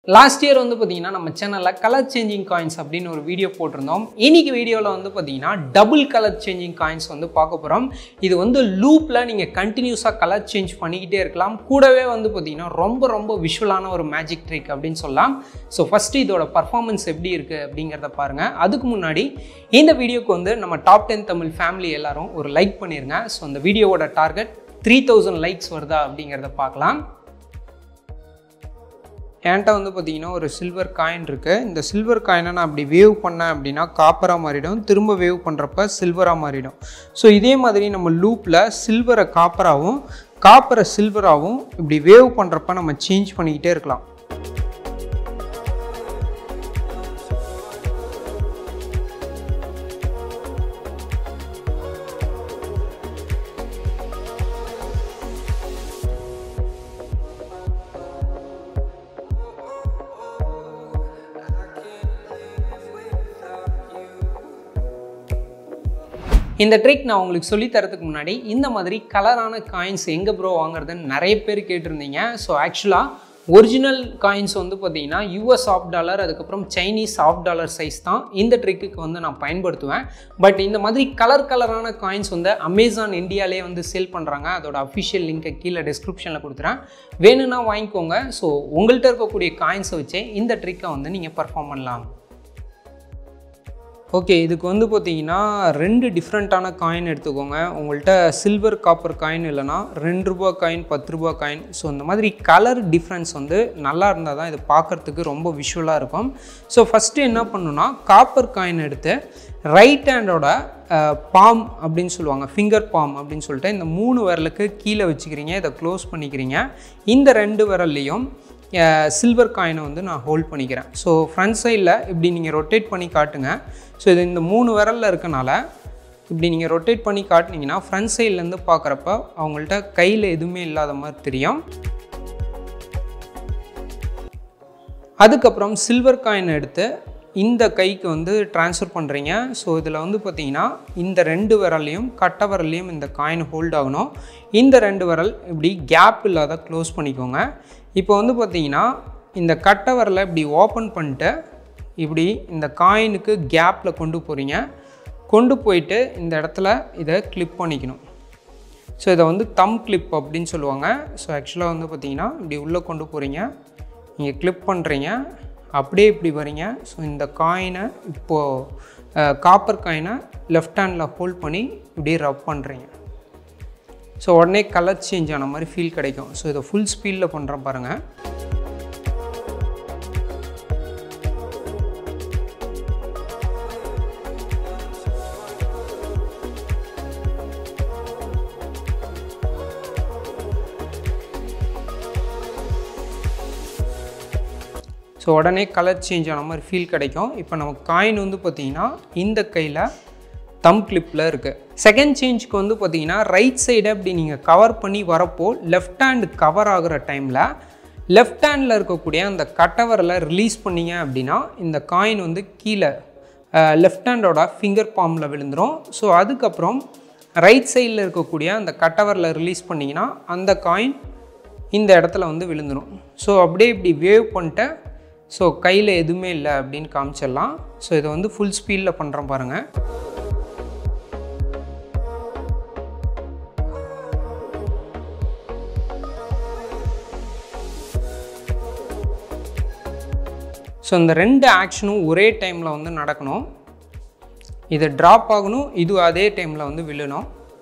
last year வந்து பார்த்தீங்கன்னா நம்ம சேனலில் கலர் சேஞ்சிங் காயின்ஸ் அப்படின்னு ஒரு வீடியோ போட்டிருந்தோம் இன்னைக்கு வீடியோவில் வந்து பார்த்தீங்கன்னா டபுள் கலர் சேஞ்சிங் காயின்ஸ் வந்து பார்க்க போகிறோம் இது வந்து லூப்பில் நீங்கள் கண்டினியூஸாக கலர் சேஞ்ச் பண்ணிக்கிட்டே இருக்கலாம் கூடவே வந்து பார்த்தீங்கன்னா ரொம்ப ரொம்ப விஷுவலான ஒரு மேஜிக் ட்ரிக் அப்படின்னு சொல்லலாம் ஸோ ஃபஸ்ட்டு இதோட பர்ஃபார்மன்ஸ் எப்படி இருக்குது அப்படிங்கிறத பாருங்கள் அதுக்கு முன்னாடி இந்த வீடியோக்கு வந்து நம்ம டாப் டென் தமிழ் ஃபேமிலி எல்லாரும் ஒரு லைக் பண்ணிடுங்க ஸோ அந்த வீடியோவோட டார்கெட் த்ரீ தௌசண்ட் லைக்ஸ் வருதா அப்படிங்கிறத பார்க்கலாம் என்கிட்ட வந்து பார்த்தீங்கன்னா ஒரு சில்வர் காயின் இருக்குது இந்த சில்வர் காயினை நான் அப்படி வேவ் பண்ணேன் அப்படின்னா காப்பராக மாறிடும் திரும்ப வேவ் பண்ணுறப்ப சில்வராக மாறிடும் ஸோ இதே மாதிரி நம்ம லூப்பில் சில்வரை காப்பராகவும் காப்பரை சில்வராகவும் இப்படி வேவ் பண்ணுறப்ப நம்ம சேஞ்ச் பண்ணிக்கிட்டே இருக்கலாம் இந்த ட்ரிக் நான் உங்களுக்கு சொல்லி தரதுக்கு முன்னாடி இந்த மாதிரி கலரான காயின்ஸ் எங்கே ப்ரோ வாங்குறதுன்னு நிறைய பேர் கேட்டிருந்தீங்க ஸோ ஆக்சுவலாக ஒரிஜினல் காயின்ஸ் வந்து பார்த்தீங்கன்னா யூஎஸ் ஆஃப் டாலர் அதுக்கப்புறம் சைனீஸ் ஆஃப் டாலர் சைஸ் தான் இந்த ட்ரிக்குக்கு வந்து நான் பயன்படுத்துவேன் பட் இந்த மாதிரி கலர் கலரான காயின்ஸ் வந்து அமேசான் இந்தியாவிலே வந்து சேல் பண்ணுறாங்க அதோட அஃபிஷியல் லிங்கை கீழே டிஸ்கிரிப்ஷனில் கொடுத்துறேன் வேணும்னா வாங்கிக்கோங்க ஸோ உங்கள்கிட்ட இருக்கக்கூடிய காயின்ஸை வச்சே இந்த ட்ரிக்கை வந்து நீங்கள் பர்ஃபார்ம் பண்ணலாம் ஓகே இதுக்கு வந்து பார்த்தீங்கன்னா ரெண்டு டிஃப்ரெண்ட்டான காயின் எடுத்துக்கோங்க உங்கள்கிட்ட சில்வர் காப்பர் காயின் இல்லைனா ரெண்டு ரூபா காயின் பத்து ரூபா காயின் ஸோ இந்த மாதிரி கலர் டிஃப்ரென்ஸ் வந்து நல்லா இருந்தால் தான் இது பார்க்குறதுக்கு ரொம்ப விஷுவலாக இருக்கும் ஸோ ஃபஸ்ட்டு என்ன பண்ணுன்னா காப்பர் காயின் எடுத்து ரைட் ஹேண்டோட பாம் அப்படின்னு சொல்லுவாங்க ஃபிங்கர் பாம் அப்படின்னு சொல்லிட்டு இந்த மூணு விரலுக்கு கீழே வச்சுக்கிறீங்க இதை க்ளோஸ் பண்ணிக்கிறீங்க இந்த ரெண்டு விரல்லையும் சில்வர் காயினை வந்து நான் ஹோல்ட் பண்ணிக்கிறேன் ஸோ ஃப்ரண்ட் சைடில் இப்படி நீங்கள் ரொட்டேட் பண்ணி காட்டுங்க ஸோ இது இந்த மூணு விரலில் இருக்கனால இப்படி நீங்கள் ரொட்டேட் பண்ணி காட்டினீங்கன்னா ஃப்ரண்ட் சைட்லேருந்து பார்க்குறப்ப அவங்கள்ட்ட கையில் எதுவுமே இல்லாத மாதிரி தெரியும் அதுக்கப்புறம் சில்வர் காயின் எடுத்து இந்த கைக்கு வந்து ட்ரான்ஸ்ஃபர் பண்ணுறீங்க ஸோ இதில் வந்து பார்த்தீங்கன்னா இந்த ரெண்டு விரல்லையும் கட்ட விரல்லையும் இந்த காயின் ஹோல்ட் ஆகணும் இந்த ரெண்டு விரல் இப்படி கேப் இல்லாத க்ளோஸ் பண்ணிக்கோங்க இப்போ வந்து பார்த்தீங்கன்னா இந்த கட்ட விரலை இப்படி ஓப்பன் பண்ணிட்டு இப்படி இந்த காயினுக்கு கேப்பில் கொண்டு போகிறீங்க கொண்டு போயிட்டு இந்த இடத்துல இதை கிளிப் பண்ணிக்கணும் ஸோ இதை வந்து தம் கிளிப் அப்படின்னு சொல்லுவாங்க ஸோ ஆக்சுவலாக வந்து பார்த்தீங்கன்னா இப்படி உள்ளே கொண்டு போகிறீங்க நீங்கள் கிளிப் பண்ணுறீங்க அப்படியே இப்படி வரீங்க ஸோ இந்த காயினை இப்போது காப்பர் காயினை லெஃப்ட் ஹேண்டில் ஹோல்ட் பண்ணி இப்படியே ரப் பண்ணுறீங்க ஸோ உடனே கலர் சேஞ்ச் ஆன மாதிரி ஃபீல் கிடைக்கும் ஸோ இதை ஃபுல் ஸ்பீடில் பண்ணுறேன் பாருங்கள் ஸோ உடனே கலர் சேஞ்ச் ஆன மாதிரி ஃபீல் கிடைக்கும் இப்போ நமக்கு காயின் வந்து பார்த்திங்கன்னா இந்த கையில் தம் கிளிப்பில் இருக்குது செகண்ட் சேஞ்சுக்கு வந்து பார்த்தீங்கன்னா ரைட் சைடு அப்படி நீங்கள் கவர் பண்ணி வரப்போ லெஃப்ட் ஹேண்டு கவர் ஆகிற டைமில் லெஃப்ட் ஹேண்டில் இருக்கக்கூடிய அந்த கட்டவரில் ரிலீஸ் பண்ணிங்க அப்படின்னா இந்த காயின் வந்து கீழே லெஃப்ட் ஹேண்டோட ஃபிங்கர் பாமில் விழுந்துடும் ஸோ அதுக்கப்புறம் ரைட் சைடில் இருக்கக்கூடிய அந்த கட்டவரில் ரிலீஸ் பண்ணிங்கன்னா அந்த காயின் இந்த இடத்துல வந்து விழுந்துடும் ஸோ அப்படியே இப்படி வேவ் பண்ணிட்டு ஸோ கையில் எதுவுமே இல்லை அப்படின்னு காமிச்சிடலாம் ஸோ இதை வந்து ஃபுல் ஸ்பீடில் பண்ணுறோம் பாருங்கள் ஸோ இந்த ரெண்டு ஆக்ஷனும் ஒரே டைமில் வந்து நடக்கணும் இது ட்ராப் ஆகணும் இது அதே டைமில் வந்து விழணும்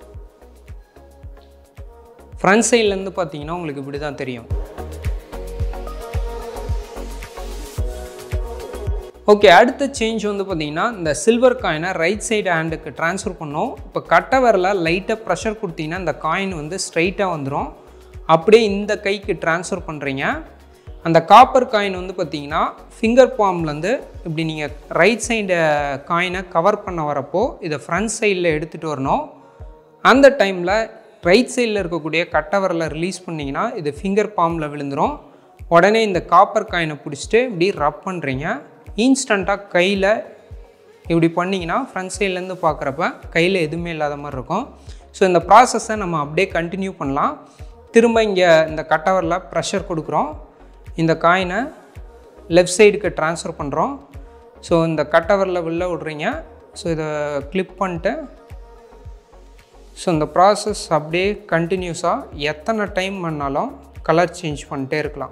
ஃப்ரண்ட் சைட்லேருந்து பார்த்தீங்கன்னா உங்களுக்கு இப்படி தான் தெரியும் ஓகே அடுத்த சேஞ்ச் வந்து பார்த்தீங்கன்னா இந்த சில்வர் காயினை ரைட் சைடு ஹேண்டுக்கு ட்ரான்ஸ்ஃபர் பண்ணோம் இப்போ கட்ட வரல லைட்டாக ப்ரெஷர் கொடுத்தீங்கன்னா இந்த காயின் வந்து ஸ்ட்ரைட்டாக வந்துடும் அப்படியே இந்த கைக்கு ட்ரான்ஸ்ஃபர் பண்ணுறீங்க அந்த காப்பர் காயின் வந்து பார்த்தீங்கன்னா ஃபிங்கர் பாம்லேருந்து இப்படி நீங்கள் ரைட் சைடு காயினை கவர் பண்ண வரப்போ இதை ஃப்ரண்ட் சைடில் எடுத்துகிட்டு வரணும் அந்த டைமில் ரைட் சைடில் இருக்கக்கூடிய கட்டவரில் ரிலீஸ் பண்ணிங்கன்னா இது ஃபிங்கர் பாமில் விழுந்துடும் உடனே இந்த காப்பர் காயினை பிடிச்சிட்டு இப்படி ரப் பண்ணுறீங்க இன்ஸ்டண்ட்டாக கையில் இப்படி பண்ணிங்கன்னா ஃப்ரண்ட் சைட்லேருந்து பார்க்குறப்ப கையில் எதுவுமே இல்லாத மாதிரி இருக்கும் ஸோ இந்த ப்ராசஸை நம்ம அப்படியே கண்டினியூ பண்ணலாம் திரும்ப இங்கே இந்த கட்டவரில் ப்ரெஷர் கொடுக்குறோம் இந்த காயினை லெஃப்ட் சைடுக்கு ட்ரான்ஸ்ஃபர் பண்ணுறோம் ஸோ இந்த கட்டவரில் வெளில விட்றீங்க ஸோ இதை கிளிப் பண்ணிட்டு ஸோ இந்த ப்ராசஸ் அப்படியே கண்டினியூஸாக எத்தனை டைம் பண்ணாலும் கலர் சேஞ்ச் பண்ணிட்டே இருக்கலாம்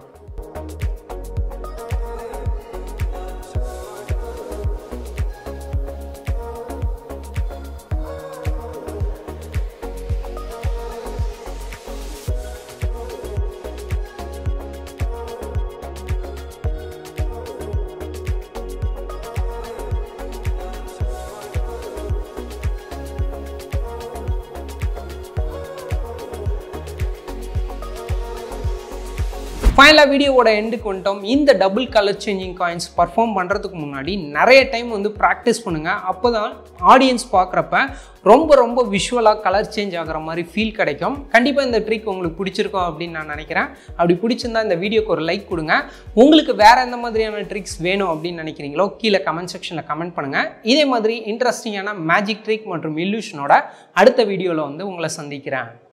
ஃபைனலாக வீடியோவோட எண்டுக்கு வந்துட்டோம் இந்த double colour changing coins perform பண்ணுறதுக்கு முன்னாடி நிறைய டைம் வந்து ப்ராக்டிஸ் பண்ணுங்கள் அப்போ தான் ஆடியன்ஸ் பார்க்குறப்ப ரொம்ப ரொம்ப விஷுவலாக கலர் சேஞ்ச் ஆகிற மாதிரி ஃபீல் கிடைக்கும் கண்டிப்பாக இந்த ட்ரிக் உங்களுக்கு பிடிச்சிருக்கும் அப்படின்னு நான் நினைக்கிறேன் அப்படி பிடிச்சிருந்தா இந்த வீடியோக்கு ஒரு லைக் கொடுங்க உங்களுக்கு வேறு எந்த மாதிரியான ட்ரிக்ஸ் வேணும் அப்படின்னு நினைக்கிறீங்களோ கீழே கமெண்ட் செக்ஷனில் கமெண்ட் பண்ணுங்கள் இதே மாதிரி இன்ட்ரெஸ்டிங்கான மேஜிக் ட்ரிக் மற்றும் இல்லூஷனோட அடுத்த வீடியோவில் வந்து உங்களை சந்திக்கிறேன்